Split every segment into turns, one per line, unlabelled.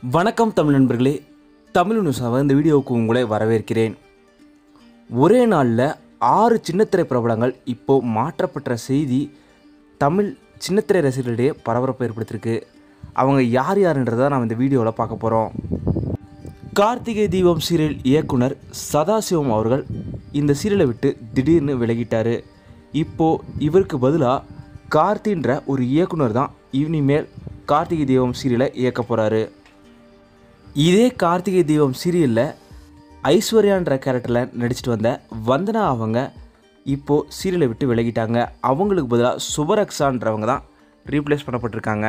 வணக்கம் தமிழ் நண்பர்களே தமிழ் நியூஸாக இந்த வீடியோவுக்கு உங்களை வரவேற்கிறேன் ஒரே நாளில் ஆறு சின்னத்திரை பிரபலங்கள் இப்போ மாற்றப்பட்ட செய்தி தமிழ் சின்னத்திரை ரசிகர்களிடையே பரபரப்பை ஏற்படுத்தியிருக்கு அவங்க யார் யாருன்றதை நாம் இந்த வீடியோவில் பார்க்க போகிறோம் கார்த்திகை தீபம் சீரியல் இயக்குனர் சதாசிவம் அவர்கள் இந்த சீரியலை விட்டு திடீர்னு விலகிட்டார் இப்போது இவருக்கு பதிலாக கார்த்தின்ற ஒரு இயக்குனர் தான் இனிமேல் கார்த்திகை தீபம் சீரியலை இயக்க போகிறாரு இதே கார்த்திகை தீபம் சீரியலில் ஐஸ்வர்யான்ற கேரக்டரில் நடிச்சிட்டு வந்த வந்தனா அவங்க இப்போது சீரியலை விட்டு விலகிட்டாங்க அவங்களுக்கு பதிலாக சுபரக்ஷான்றவங்க தான் ரீப்ளேஸ் பண்ணப்பட்டிருக்காங்க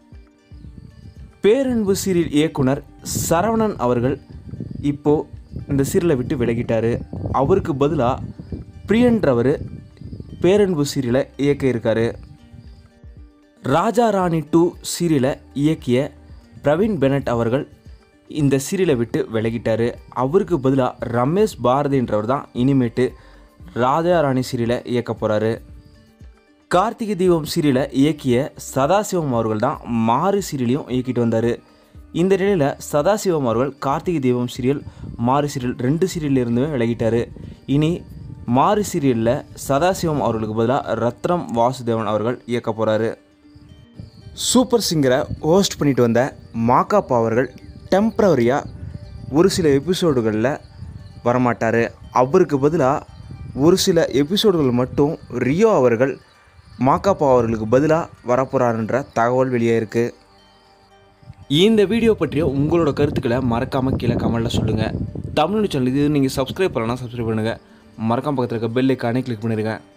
பேரன்பு சீரியல் இயக்குனர் சரவணன் அவர்கள் இப்போது இந்த சீரியலை விட்டு விலகிட்டார் அவருக்கு பதிலாக பிரியன்றவர் பேரன்பு சீரியலை இயக்க இருக்காரு ராஜா ராணி டூ சீரியலை இயக்கிய பிரவீன் பெனட் அவர்கள் இந்த சீரியலை விட்டு விலகிட்டார் அவருக்கு பதிலாக ரமேஷ் பாரதின்றவர் தான் இனிமேட்டு ராஜா ராணி சீரியலை இயக்க போகிறாரு கார்த்திகை தீபம் சீரியலை இயக்கிய சதாசிவம் அவர்கள் தான் மாறு சீரியலையும் இயக்கிட்டு வந்தார் இந்த நிலையில் சதாசிவம் அவர்கள் கார்த்திகை தீபம் சீரியல் மாறு சீரியல் ரெண்டு சீரியல்ல இருந்துமே விலகிட்டார் இனி மாறு சீரியலில் சதாசிவம் அவர்களுக்கு பதிலாக ரத்னம் வாசுதேவன் அவர்கள் இயக்க போகிறாரு சூப்பர் சிங்கரை ஹோஸ்ட் பண்ணிட்டு வந்த மாக்காப்பா அவர்கள் டெம்ப்ரவரியாக ஒரு சில எபிசோடுகளில் வரமாட்டார் அவருக்கு பதிலாக ஒரு சில எபிசோடுகள் மட்டும் ரியோ அவர்கள் மாக்காப்பா அவர்களுக்கு பதிலாக வரப்போகிறாருன்ற தகவல் வெளியாயிருக்கு இந்த வீடியோ பற்றிய உங்களோட கருத்துக்களை மறக்காமல் கீழே கமெண்ட்டில் சொல்லுங்கள் தமிழ் சேனல் இது நீங்கள் சப்ஸ்கிரைப் பண்ணலாம் சப்ஸ்கிரைப் பண்ணுங்கள் மறக்காம பக்கத்தில் இருக்க பெல் ஐக்கானே கிளிக் பண்ணிடுங்க